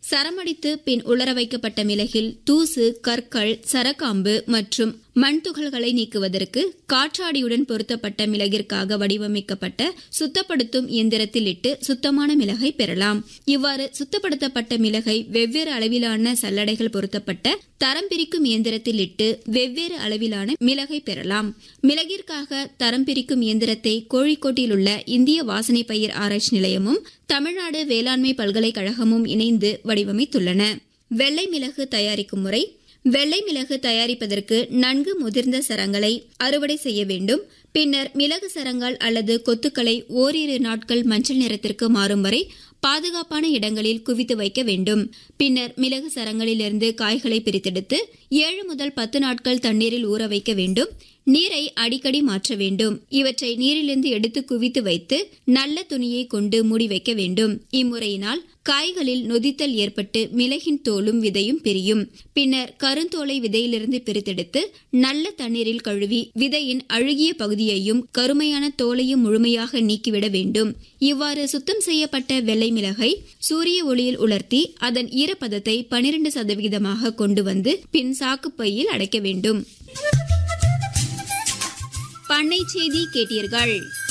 சரமடித்து பின் உலர வைக்கப்பட்ட மிளகில் தூசு கற்கள் சரக்காம்பு மற்றும் மண் துகள்களை நீக்குவதற்கு காற்றாடியுடன் பொருத்தப்பட்ட மிளகிற்காக வடிவமைக்கப்பட்ட சுத்தப்படுத்தும் இயந்திரத்தில் இட்டு சுத்தமான மிளகை பெறலாம் இவ்வாறு சுத்தப்படுத்தப்பட்ட மிளகை வெவ்வேறு அளவிலான சல்லடைகள் பொருத்தப்பட்ட தரம் பிரிக்கும் இயந்திரத்தில் இட்டு வெவ்வேறு அளவிலான மிளகை பெறலாம் மிளகிற்காக தரம் பிரிக்கும் இயந்திரத்தை கோழிக்கோட்டில் உள்ள இந்திய வாசனை பயிர் ஆராய்ச்சி நிலையமும் தமிழ்நாடு வேளாண்மை பல்கலைக்கழகமும் இணைந்து வடிவமைத்துள்ளன வெள்ளை மிளகு தயாரிக்கும் முறை வெள்ளை மிளகு தயாரிப்பதற்கு நன்கு முதிர்ந்த சரங்களை அறுவடை செய்ய வேண்டும் பின்னர் மிளகு சரங்கள் அல்லது கொத்துக்களை ஓரிரு நாட்கள் மஞ்சள் நிறத்திற்கு மாறும் வரை பாதுகாப்பான இடங்களில் குவித்து வைக்க வேண்டும் பின்னர் மிளகு சரங்களிலிருந்து காய்களை பிரித்தெடுத்து ஏழு முதல் பத்து நாட்கள் தண்ணீரில் ஊற வைக்க வேண்டும் நீரை அடிக்கடி மாற்ற வேண்டும் இவற்றை நீரிலிருந்து எடுத்து குவித்து வைத்து நல்ல துணியை கொண்டு மூடி வைக்க வேண்டும் இம்முறையினால் காய்களில் நொதித்தல் ஏற்பட்டு மிளகின் தோலும் விதையும் பிரியும் பின்னர் கருந்தோலை விதையிலிருந்து பிரித்தெடுத்து நல்ல தண்ணீரில் கழுவி விதையின் அழுகிய பகுதியையும் கருமையான தோலையும் முழுமையாக நீக்கிவிட வேண்டும் இவ்வாறு சுத்தம் செய்யப்பட்ட வெள்ளை மிளகை சூரிய ஒளியில் உலர்த்தி அதன் ஈரப்பதத்தை பனிரெண்டு சதவிகிதமாக கொண்டு வந்து பின் சாக்குப்பையில் அடைக்க வேண்டும் பண்ணை செய்தி கேட்டீர்கள்